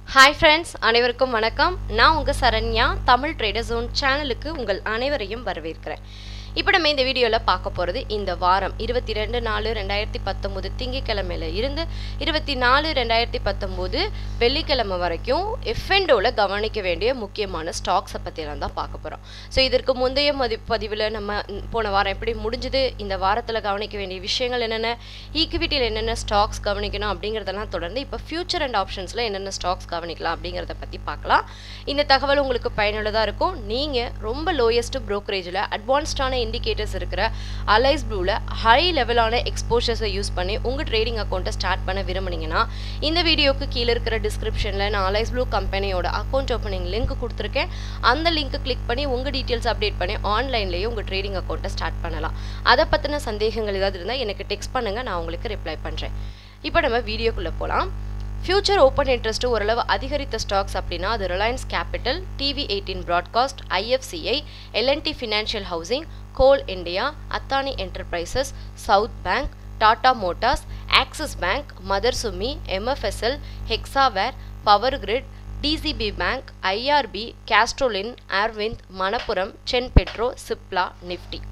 hi friends அனைவருக்கும் வணக்கம் நான் உங்கள் சரண்யா தமிழ் ட்ரேடர் ஜோன் சேனலுக்கு உங்கள் அனைவரையும் வரவேற்கிறேன் இப்போ நம்ம இந்த வீடியோவில் பார்க்க போகிறது இந்த வாரம் இருபத்தி ரெண்டு நாலு ரெண்டாயிரத்தி பத்தொம்போது திங்கக்கிழமையில இருந்து இருபத்தி நாலு ரெண்டாயிரத்தி பத்தொம்போது வெள்ளிக்கிழமை வரைக்கும் எஃப்என்டோவில் கவனிக்க வேண்டிய முக்கியமான ஸ்டாக்ஸை பற்றியெல்லாம் தான் பார்க்க போகிறோம் ஸோ இதற்கு முந்தைய மதி பதிவில் நம்ம ம், போன வாரம் எப்படி முடிஞ்சுது இந்த வாரத்தில் கவனிக்க வேண்டிய விஷயங்கள் என்னென்ன ஈக்விட்டியில் என்னென்ன ஸ்டாக்ஸ் கவனிக்கணும் அப்படிங்கிறதெல்லாம் தொடர்ந்து இப்போ ஃபியூச்சர் அண்ட் ஆப்ஷன்ஸில் என்னென்ன ஸ்டாக்ஸ் கவனிக்கலாம் அப்படிங்கிறத பற்றி பார்க்கலாம் இந்த தகவல் உங்களுக்கு பயனுள்ளதாக இருக்கும் நீங்கள் ரொம்ப லோயஸ்ட் ப்ரோக்கரேஜில் அட்வான்ஸ்டான இண்டிகேட்டர்ஸ் இருக்கிற அலைஸ் ப்ளூவில் ஹை லெவலான எக்ஸ்போஷர்ஸை யூஸ் பண்ணி உங்கள் ட்ரேடிங் அக்கௌண்ட்டை ஸ்டார்ட் பண்ண விரும்புனீங்கன்னா இந்த வீடியோக்கு கீழே இருக்கிற டிஸ்கிரிப்ஷனில் நான் அலைஸ் ப்ளூ கம்பெனியோட அக்கௌண்ட் ஓப்பனிங் லிங்க் கொடுத்துருக்கேன் அந்த லிங்க்கை கிளிக் பண்ணி உங்கள் டீட்டெயில்ஸ் அப்டேட் பண்ணி ஆன்லைன்லேயே உங்கள் ட்ரேடிங் அக்கௌண்ட்டை ஸ்டார்ட் பண்ணலாம் அதை பற்றின சந்தேகங்கள் ஏதாவது இருந்தால் எனக்கு டெக்ஸ்ட் பண்ணுங்கள் நான் உங்களுக்கு ரிப்ளை பண்ணுறேன் இப்போ நம்ம வீடியோக்குள்ளே போகலாம் ஃபியூச்சர் ஓப்பன் இன்ட்ரெஸ்ட் ஓரளவு அதிகரித்த ஸ்டாக்ஸ் அப்படின்னா அது Reliance Capital TV eighteen broadcast IFCI L&T financial housing Coal India Adani Enterprises South Bank Tata Motors Axis Bank mother Sumi MFSL Hexaware Power Grid DCB Bank IRB கேஸ்ட்ரோலின் ஆர்விந்த் மணப்புரம் சென் petro Cipla Nifty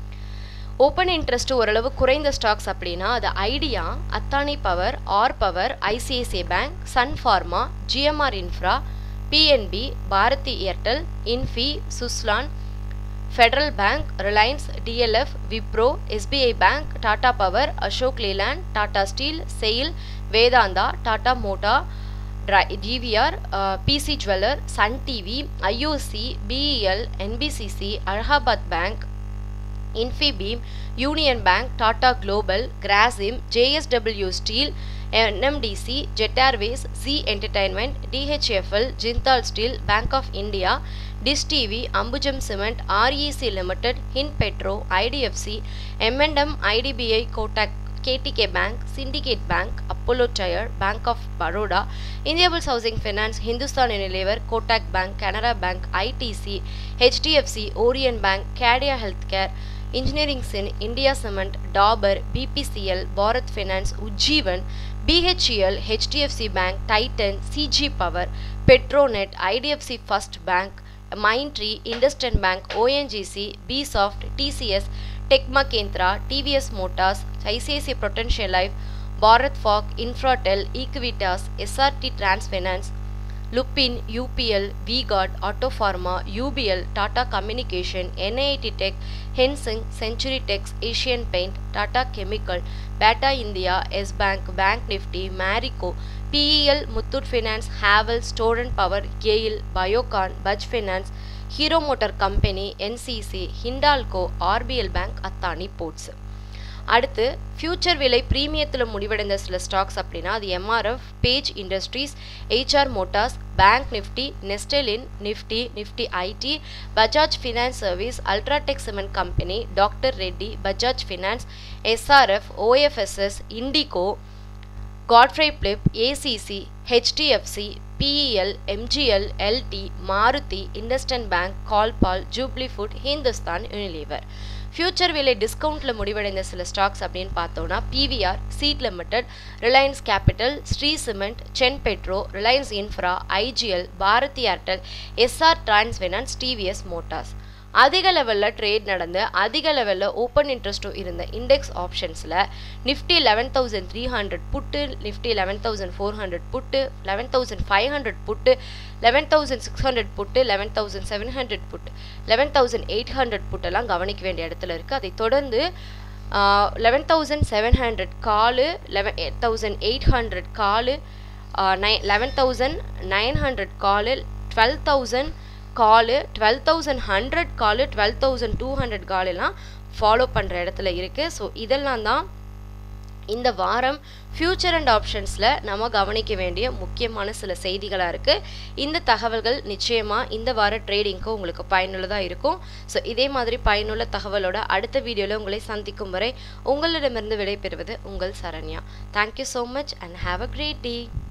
open interest ஓரளவு குறைந்த stocks அப்படின்னா அது Idea Adani Power R Power ICICI Bank Sun Pharma GMR Infra PNB Bharti Airtel Infy Suzlon Federal Bank Reliance DLF Wipro SBI Bank Tata power Ashok Leyland Tata Steel SAIL Vedanta Tata motor TVR PC Jeweller Sun TV IOC BEL NBCC Allahabad Bank Infibeam Union Bank Tata Global Grasim JSW Steel NMDC Jet Airways Zee Entertainment DHFL Jindal Steel Bank of India Dish TV Ambuja Cement REC Limited ஹின் petro IDFC M&M IDBI Kotak KTK Bank Syndicate Bank Apollo Tyre Bank of Baroda Indiabulls Housing Finance Hindustan Unilever Kotak Bank Canara Bank ITC HDFC ஓரியன் bank கேடியா health care engineering sin India cement Dabur BPCL Bharat finance Ujjivan BHEL HDFC bank Titan CG power Petronet IDFC first bank Mindtree இண்டஸ்டன் bank ONGC பிசாஃப்ட் TCS டெக்மா Kendra TVS Motors ICICI potential life Bharat fog Infratel Equitas SRT trans finance லுப்பின் UPL விகார்ட் auto pharma UPL Tata communication NIT tech ஹென்சிங் century Tex Asian paint Tata chemical batta India S bank bank Nifty Marico BEL Muthoot finance Havells Torrent Power GAIL Biocon Bajaj Finance Hero Motor Company NCC Hindalco RBL Bank Adani Ports அடுத்து Future விலை ப்ரீமியத்தில் முடிவடைந்த சில stocks அப்படின்னா அது MRF Page Industries HR Motors Bank Nifty நெஸ்டெலின் Nifty Nifty IT Bajaj Finance Service UltraTech Cement Company doctor Reddy Bajaj Finance SRF OFSS IndiGo Godfrey Philip ACC HDFC BEL MGL LT Maruti IndusInd Bank Colpal Jubilant Food Hindustan Unilever Future விலை டிஸ்கவுண்ட்டில் முடிவடைந்த சில stocks அப்படின்னு பார்த்தோன்னா PVR CEAT Limited Reliance Capital Shree Cement சென் petro Reliance Infra IGL Bharti Airtel SR trans Finance TVS Motors அதிக லெவலில் trade நடந்து அதிக லெவலில் ஓப்பன் இன்ட்ரெஸ்ட்டும் இருந்த இண்டெக்ஸ் ஆப்ஷன்ஸில் Nifty eleven thousand three hundred put Nifty eleven thousand four hundred put eleven thousand five hundred put eleven thousand six hundred put eleven thousand seven hundred put eleven thousand eight hundred புட்டெல்லாம் கவனிக்க வேண்டிய இடத்துல இருக்குது அதை தொடர்ந்து eleven thousand seven hundred call eleven thousand eight hundred call nine eleven thousand nine hundred call twelve thousand call twelve thousand hundred call twelve thousand two hundred காலெல்லாம் follow பண்ணுற இடத்துல இருக்குது ஸோ இதெல்லாம் தான் இந்த வாரம் ஃபியூச்சர் அண்ட் ஆப்ஷன்ஸில் நம்ம கவனிக்க வேண்டிய முக்கியமான சில செய்திகளாக இருக்குது இந்த தகவல்கள் நிச்சயமாக இந்த வார ட்ரேடிங்க்கு உங்களுக்கு பயனுள்ளதாக இருக்கும் ஸோ இதே மாதிரி பயனுள்ள தகவலோட அடுத்த வீடியோவில் உங்களை சந்திக்கும் வரை உங்களிடமிருந்து விடைபெறுவது உங்கள் Saranya thank you so much and have a great day